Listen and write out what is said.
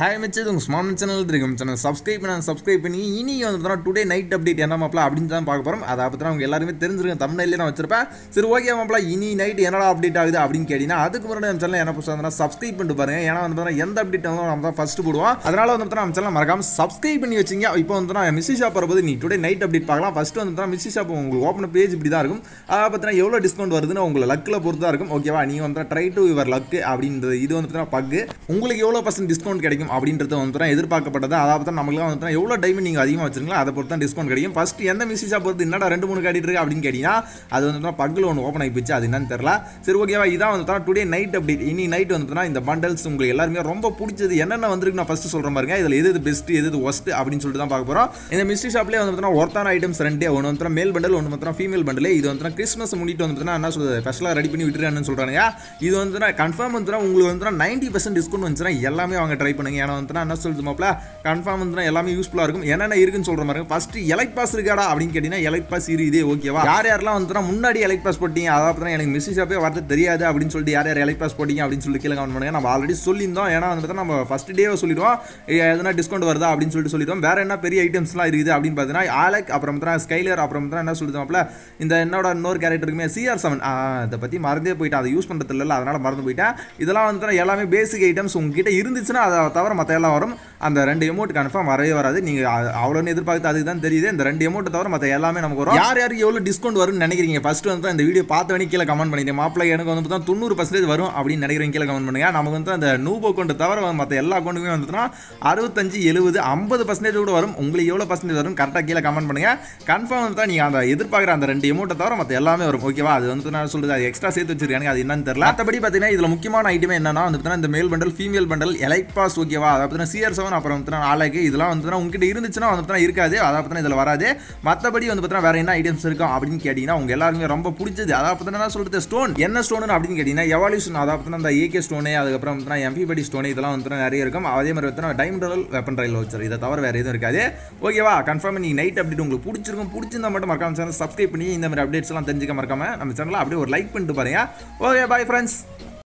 hi மிச்சது உங்கள் smart channel இருக்கும் சேனல் சப்ஸ்கிரைப் பண்ண சப்ஸ்கிரைப் பண்ணி இனி வந்து பார்த்தா டுடே நைட் அப்டேட் என்ன மாப்பிள அப்படின்னு தான் பார்க்க போகிறோம் அதை பற்றி அவங்க எல்லாருமே தெரிஞ்சிருக்க தமிழ்நிலையில நான் வச்சிருப்பேன் சரி ஓகே மாப்பிள இனி நைட் என்னடா அப்டேட் ஆகுது அப்படின்னு கேட்டிங்கன்னா அதுக்கு முன்னாடி நம்ம சேனல் என்ன புதுசாக சப்ஸ்கிரைப் பண்ணிட்டு பாருங்க ஏன்னா வந்து பார்த்தா எந்த அப்டேட் வந்து நம்ம தான் ஃபஸ்ட்டு போடுவோம் அதனால வந்து பார்த்தா நம்ம சேனல் மறக்காம சப்ஸ்கிரைப் பண்ணி வச்சிங்க இப்போ வந்து நான் மிஸ்ஸி ஷாப் வரும்போது நீ டுடே நைட் அப்டேட் பார்க்கலாம் ஃபஸ்ட்டு வந்து பார்த்தா மிஸ்ஸி ஷாப் உங்களுக்கு ஓப்பன் பேஜ் இப்படி தான் இருக்கும் அதை பார்த்தீங்கன்னா எவ்வளோ டிஸ்கவுண்ட் வருதுன்னு உங்களை லக்கில் பொறுத்து தான் இருக்கும் ஓகேவா நீங்கள் வந்து ட்ரை டு யுவர் லக் அப்படின்றது இது வந்து பார்த்தீங்கன்னா பக்கு உங்களுக்கு எவ்வளோ பர்சன்ட் டிஸ்கவுண்ட் கிடைக்கும் அப்படின்றது வந்து பார்த்தீங்கன்னா எதிர்பார்க்கப்பட்டது அதாவது தான் நம்மளுக்கு வந்து பார்த்தீங்கன்னா எவ்வளோ டைம் நீங்கள் அதிகமாக வச்சிருங்களோ அதை பொறுத்து தான் டிஸ்கவுண்ட் கிடைக்கும் ஃபர்ஸ்ட் எந்த மிஸ்ஸி ஷாப் பொறுத்து என்னடா ரெண்டு மூணு காட்டிட்டு இருக்கு அப்படின்னு கேட்டிங்கன்னா அது வந்து பார்த்தீங்கன்னா பக்கில் ஒன்று ஓப்பன் ஆகி போச்சு அது என்னன்னு தெரியல சரி ஓகேவா இதான் வந்து பார்த்தீங்கன்னா டுடே நைட் அப்டேட் இனி நைட் வந்து பார்த்தீங்கன்னா இந்த பண்டல்ஸ் உங்களுக்கு எல்லாருமே ரொம்ப பிடிச்சது என்னென்ன வந்திருக்கு நான் ஃபஸ்ட்டு சொல்கிறேன் பாருங்க இதில் எது எது பெஸ்ட் எது எது ஒஸ்ட் அப்படின்னு சொல்லிட்டு தான் பார்க்க போகிறோம் இந்த மிஸ்ட்ரி ஷாப்லேயே வந்து பார்த்தீங்கன்னா ஒருத்தான ஐட்டம்ஸ் ரெண்டே ஒன்று வந்து மேல் பண்டல் ஒன்று வந்து ஃபீமேல் பண்டல் இது வந்து கிறிஸ்மஸ் முன்னிட்டு வந்து பார்த்தீங்கன்னா என்ன சொல்றது ஸ்பெஷலாக ரெடி பண்ணி விட்டுருக்கான்னு சொல்கிறாங்க இது வந்து கன்ஃபார்ம் வந்து உங்களுக்கு வந்து நைன்டி பர்சன்ட் டிஸ்கவுண்ட் வந்துச்சுன்னா எல்லாமே அவங்க ட்ரை பண்ணுங்க ஏன்னா வந்து என்ன சொல்லுது மாப்பிள கன்ஃபார்ம் வந்து எல்லாமே யூஸ்ஃபுல்லாக இருக்கும் என்னென்ன இருக்குன்னு சொல்கிற மாதிரி ஃபர்ஸ்ட் எலைட் பாஸ் இருக்காடா அப்படின்னு கேட்டிங்கன்னா எலைட் பாஸ் இரு இதே ஓகேவா யார் யாரெல்லாம் வந்து முன்னாடி எலைட் பாஸ் போட்டீங்க அதாவது பார்த்தா எனக்கு மிஸ்ஸி ஷாப்பே வரது தெரியாது அப்படின்னு சொல்லிட்டு யார் யார் எலைட் பாஸ் போட்டீங்க அப்படின்னு சொல்லி கீழே கமெண்ட் பண்ணுங்க நம்ம ஆல்ரெடி சொல்லியிருந்தோம் ஏன்னா வந்து பார்த்தா நம்ம ஃபர்ஸ்ட் டேவே சொல்லிடுவோம் எதனா டிஸ்கவுண்ட் வருதா அப்படின்னு சொல்லிட்டு சொல்லிடுவோம் வேற என்ன பெரிய ஐட்டம்ஸ்லாம் இருக்குது அப்படின்னு பார்த்தீங்கன்னா ஆலக் அப்புறம் பார்த்தா ஸ்கைலர் அப்புறம் பார்த்தா என்ன சொல்லுது மாப்பிள இந்த என்னோட இன்னொரு கேரக்டர் இருக்குமே சிஆர் செவன் இதை பற்றி மறந்தே போயிட்டேன் அதை யூஸ் பண்ணுறது இல்லை அதனால மறந்து போயிட்டேன் இதெல்லாம் வந்து எல்லாமே பேசிக் ஐட்டம்ஸ் உங்ககிட்ட இருந்துச்சுன்னா அதை தவிர மற்ற எல்லாம் வரும் அந்த ரெண்டு எமௌண்ட் கன்ஃபார்ம் வரவே வராது நீங்கள் அவ்வளோன்னு எதிர்பார்த்து அதுக்கு தான் தெரியுது இந்த ரெண்டு எமௌண்ட் தவிர மற்ற எல்லாமே நமக்கு வரும் யார் யாருக்கு எவ்வளோ டிஸ்கவுண்ட் வரும்னு நினைக்கிறீங்க ஃபர்ஸ்ட் வந்து இந்த வீடியோ பார்த்த வேணி கீழே கமெண்ட் பண்ணிட்டு மாப்பிள்ளை எனக்கு வந்து பார்த்தா தொண்ணூறு பர்சன்டேஜ் வரும் அப்படின்னு நினைக்கிறீங்க கீழே கமெண்ட் பண்ணுங்க நமக்கு வந்து அந்த நூபோ அக்கௌண்ட் தவிர மற்ற எல்லா அக்கௌண்ட்டுமே வந்துட்டுனா அறுபத்தஞ்சு எழுபது ஐம்பது பர்சன்டேஜ் கூட வரும் உங்களுக்கு எவ்வளோ பர்சன்டேஜ் வரும் கரெக்டாக கீழே கமெண்ட் பண்ணுங்க கன்ஃபார்ம் வந்து நீங்கள் அந்த எதிர்பார்க்குற அந்த ரெண்டு எமௌண்ட்டை தவிர மற்ற எல்லாமே வரும் ஓகேவா அது வந்து நான் சொல்றது அது எக்ஸ்ட்ரா சேர்த்து வச்சிருக்காங்க அது என்னன்னு தெரியல மற்றபடி பார்த்தீங்கன்னா இதில் முக்கியமான ஐட்டமே என்னன்னா வந்து பார்த்தீங்கன்னா இந்த male bundle female bundle elite pass ஓகேவா அதை பார்த்தீங்கன்னா சிஆர் செவன் அப்புறம் வந்து ஆலைக்கு இதெல்லாம் வந்து உங்ககிட்ட இருந்துச்சுன்னா வந்து பார்த்தீங்கன்னா இருக்காது அதை பார்த்தீங்கன்னா இதில் வராது மற்றபடி வந்து பார்த்தீங்கன்னா வேற என்ன ஐட்டம்ஸ் இருக்கும் அப்படின்னு கேட்டிங்கன்னா உங்க எல்லாருமே ரொம்ப பிடிச்சது அதை பார்த்தீங்கன்னா சொல்றது ஸ்டோன் என்ன ஸ்டோன் அப்படின்னு கேட்டிங்கன்னா எவால்யூஷன் அதை பார்த்தீங்கன்னா இந்த ஏகே ஸ்டோனு அதுக்கப்புறம் பார்த்தீங்கன்னா எம்பி படி ஸ்டோனு இதெல்லாம் வந்து நிறைய இருக்கும் அதே மாதிரி பார்த்தீங்கன்னா time royale weapon royale voucher இதை தவிர வேறு எதுவும் இருக்காது ஓகேவா கன்ஃபார்ம் நீங்கள் நைட் அப்டேட் உங்களுக்கு பிடிச்சிருக்கும் பிடிச்சிருந்தா மட்டும் மறக்காம சேனல் சப்ஸ்கிரைப் பண்ணி இந்த மாதிரி அப்டேட்ஸ் எல்லாம் தெரிஞ்சுக்க மறக்காம நம்ம சேனலில் அப்படியே ஒரு லைக் பண்ணிட்டு பாருங்க ஓகே பாய் ஃப்ரெண்ட்ஸ்